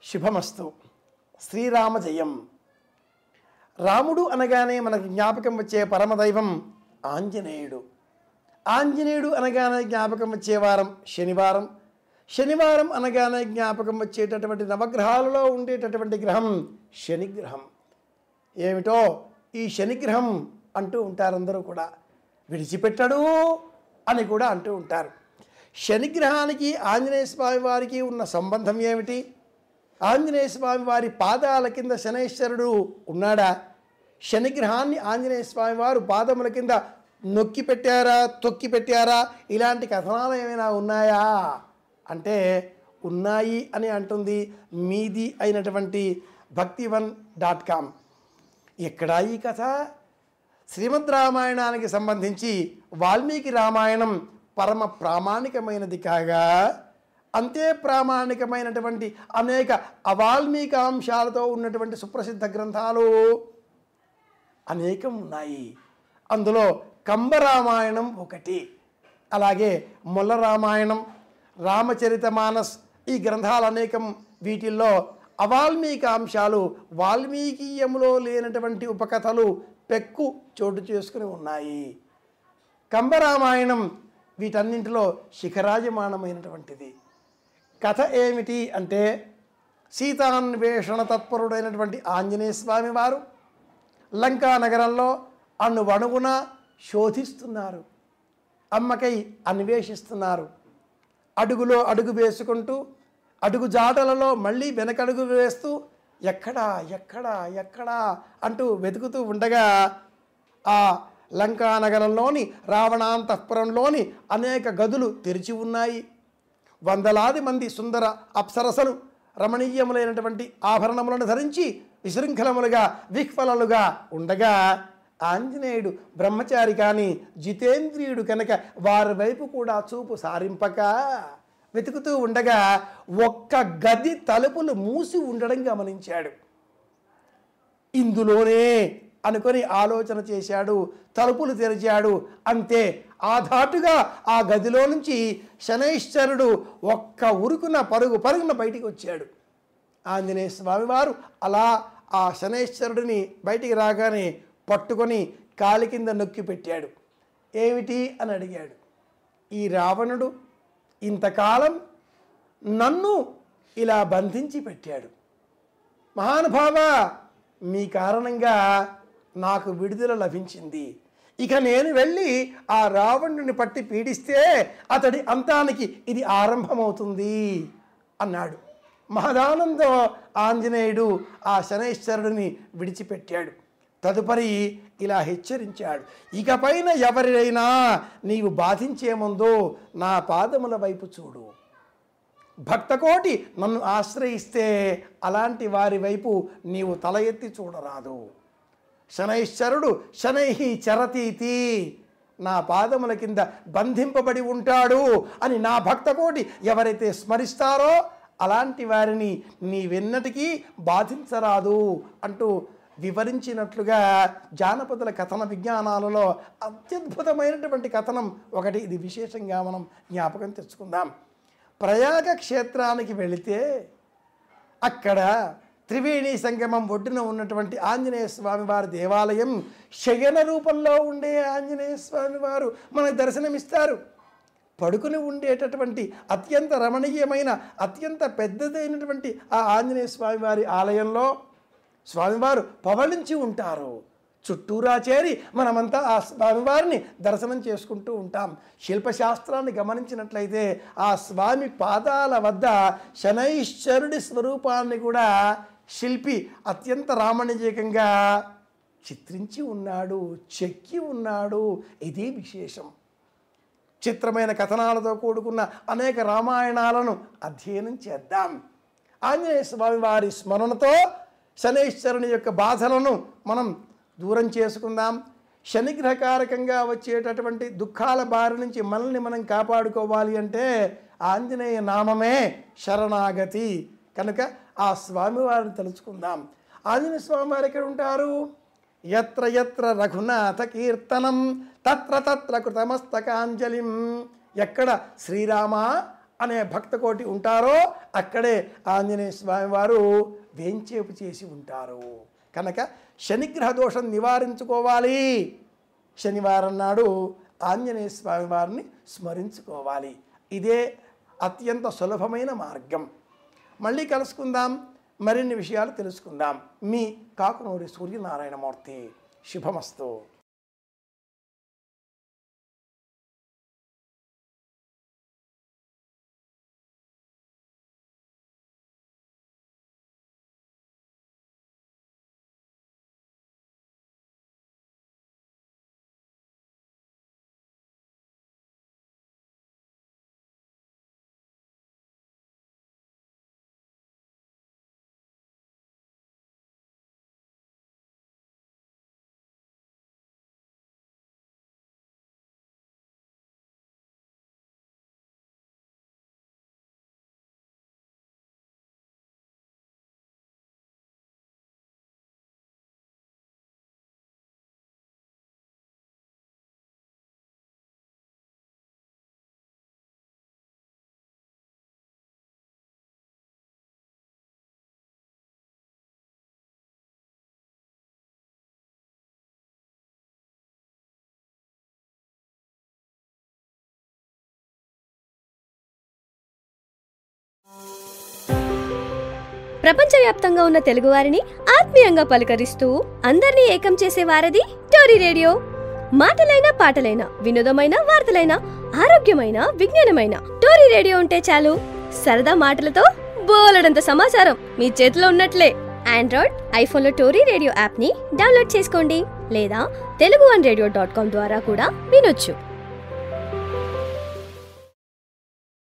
శుభమస్తు శ్రీరామ జయం రాముడు అనగానే మనకు జ్ఞాపకం వచ్చే పరమదైవం ఆంజనేయుడు ఆంజనేయుడు అనగానే జ్ఞాపకం వచ్చే వారం శనివారం శనివారం అనగానే జ్ఞాపకం వచ్చేటటువంటి నవగ్రహాలలో ఉండేటటువంటి గ్రహం శనిగ్రహం ఏమిటో ఈ శనిగ్రహం అంటూ ఉంటారు అందరూ కూడా విడిచిపెట్టడు అని కూడా అంటూ ఉంటారు శనిగ్రహానికి ఆంజనేయ స్వామి వారికి ఉన్న సంబంధం ఏమిటి ఆంజనేయ స్వామి వారి పాదాల కింద శనేశ్వరుడు ఉన్నాడా శనిగ్రహాన్ని ఆంజనేయ స్వామి వారు పాదముల కింద నొక్కి పెట్టారా తొక్కి పెట్టారా ఇలాంటి కథనాలు ఏమైనా ఉన్నాయా అంటే ఉన్నాయి అని అంటుంది మీది అయినటువంటి భక్తివన్ డాట్ కామ్ ఎక్కడా ఈ కథ శ్రీమద్ రామాయణానికి సంబంధించి వాల్మీకి రామాయణం పరమ ప్రామాణికమైనది కాగా అంతే ప్రామాణికమైనటువంటి అనేక అవాల్మీక అంశాలతో ఉన్నటువంటి సుప్రసిద్ధ గ్రంథాలు అనేకం ఉన్నాయి అందులో కంబరామాయణం ఒకటి అలాగే మొల్ల రామాయణం రామచరిత మానస్ ఈ గ్రంథాలు అనేకం వీటిల్లో అవాల్మీక అంశాలు వాల్మీకీయములో లేనటువంటి ఉపకథలు పెక్కు చోటు చేసుకుని ఉన్నాయి కంబరామాయణం వీటన్నింటిలో శిఖరాజమానమైనటువంటిది కథ ఏమిటి అంటే సీతాన్వేషణ తత్పరుడైనటువంటి ఆంజనేయ స్వామి వారు లంకా నగరంలో అణువణువున శోధిస్తున్నారు అమ్మకై అన్వేషిస్తున్నారు అడుగులో అడుగు వేసుకుంటూ అడుగు జాటలలో మళ్ళీ వెనకడుగు వేస్తూ ఎక్కడా ఎక్కడా ఎక్కడా అంటూ వెతుకుతూ ఉండగా ఆ లంకా నగరంలోని రావణాంతఃపురంలోని అనేక గదులు తెరిచి ఉన్నాయి వందలాది మంది సుందర అప్సరసలు రమణీయములైనటువంటి ఆభరణములను ధరించి విశృంఖలములుగా విహ్వలలుగా ఉండగా ఆంజనేయుడు బ్రహ్మచారి కానీ జితేంద్రియుడు కనుక వారి వైపు కూడా చూపు సారింపక వెతుకుతూ ఉండగా ఒక్క గది తలుపులు మూసి ఉండడం గమనించాడు ఇందులోనే అనుకొని ఆలోచన చేశాడు తలుపులు తెరిచాడు అంతే ఆ ధాటుగా ఆ గదిలో నుంచి శనైశ్వరుడు ఒక్క ఉరుకున పరుగు పరుగున బయటికి వచ్చాడు ఆంజనేయ స్వామివారు అలా ఆ శనైశ్వరుడిని బయటికి రాగానే పట్టుకొని కాలి కింద నొక్కి పెట్టాడు ఏమిటి అని అడిగాడు ఈ రావణుడు ఇంతకాలం నన్ను ఇలా బంధించి పెట్టాడు మహానుభావ మీ కారణంగా నాకు విడుదల లభించింది ఇక నేను వెళ్ళి ఆ రావణుని పట్టి పీడిస్తే అతడి అంతానికి ఇది ఆరంభమవుతుంది అన్నాడు మహదానందం ఆంజనేయుడు ఆ శనైశ్వరుడిని విడిచిపెట్టాడు తదుపరి ఇలా హెచ్చరించాడు ఇకపైన ఎవరినైనా నీవు బాధించే ముందు నా పాదముల వైపు చూడు భక్తకోటి నన్ను ఆశ్రయిస్తే అలాంటి వారి వైపు నీవు తల ఎత్తి చూడరాదు శనైశ్వరుడు శనై చరతీతి నా పాదముల కింద బంధింపబడి ఉంటాడు అని నా భక్తకోటి ఎవరైతే స్మరిస్తారో అలాంటి వారిని నీ వెన్నటికీ బాధించరాదు అంటూ వివరించినట్లుగా జానపదుల కథన విజ్ఞానాలలో అత్యద్భుతమైనటువంటి కథనం ఒకటి ఇది విశేషంగా మనం జ్ఞాపకం తెచ్చుకుందాం ప్రయాగ క్షేత్రానికి వెళితే అక్కడ త్రివేణి సంగమం ఒడ్డున ఉన్నటువంటి ఆంజనేయ స్వామి వారి దేవాలయం శయన రూపంలో ఉండే ఆంజనేయ స్వామి వారు మనకు దర్శనమిస్తారు పడుకుని ఉండేటటువంటి అత్యంత రమణీయమైన అత్యంత పెద్దదైనటువంటి ఆ ఆంజనేయ స్వామి వారి ఆలయంలో స్వామివారు పవళించి ఉంటారు చుట్టూరా చేరి మనమంతా ఆ స్వామివారిని దర్శనం చేసుకుంటూ ఉంటాం శిల్పశాస్త్రాన్ని గమనించినట్లయితే ఆ స్వామి పాదాల వద్ద శనైశ్వరుడి స్వరూపాన్ని కూడా శిల్పి అత్యంత రామణీయకంగా చిత్రించి ఉన్నాడు చెక్కి ఉన్నాడు ఇది విశేషం చిత్రమైన కథనాలతో కూడుకున్న అనేక రామాయణాలను అధ్యయనం చేద్దాం ఆంజనేయ స్వామి వారి స్మరణతో శనైశ్వరుని యొక్క బాధలను మనం దూరం చేసుకుందాం శనిగ్రహకారకంగా వచ్చేటటువంటి దుఃఖాల బారి నుంచి మనల్ని మనం కాపాడుకోవాలి అంటే ఆంజనేయ నామమే శరణాగతి కనుక ఆ స్వామివారిని తలుచుకుందాం ఆంజనేయ స్వామి వారు ఎక్కడ ఉంటారు ఎత్ర ఎత్ర రఘునాథ కీర్తనం తత్ర తత్ర కృతమస్తకాంజలిం ఎక్కడ శ్రీరామ అనే భక్త కోటి ఉంటారో అక్కడే ఆంజనేయ స్వామి వారు వేంచేపు చేసి ఉంటారు కనుక శనిగ్రహ దోషం నివారించుకోవాలి శనివారం నాడు ఆంజనేయ స్వామి వారిని స్మరించుకోవాలి ఇదే అత్యంత సులభమైన మార్గం మళ్ళీ కలుసుకుందాం మరిన్ని విషయాలు తెలుసుకుందాం మీ కాకునూరి సూర్యనారాయణమూర్తి శుభమస్తు ప్రపంచవ్యాప్తంగా ఉన్న తెలుగువారిని ఆత్మీయంగా పలకరిస్తూ అందరినీ ఏకం చేసే వారధి టోరీ రేడియో మాటలైన పాటలైన వినోదమైన వార్తలైన ఆరోగ్యమైన విజ్ఞానమైన టోరీ రేడియో ఉంటే చాలు సరదా మాటలతో బోలెడంత సమాచారం మీ చేతిలో ఉన్నట్లే ఆండ్రాయిడ్ ఐఫోన్లో టోరీ రేడియో యాప్ని డౌన్లోడ్ చేసుకోండి లేదా Telugu one radio dot com ద్వారా కూడా వినొచ్చు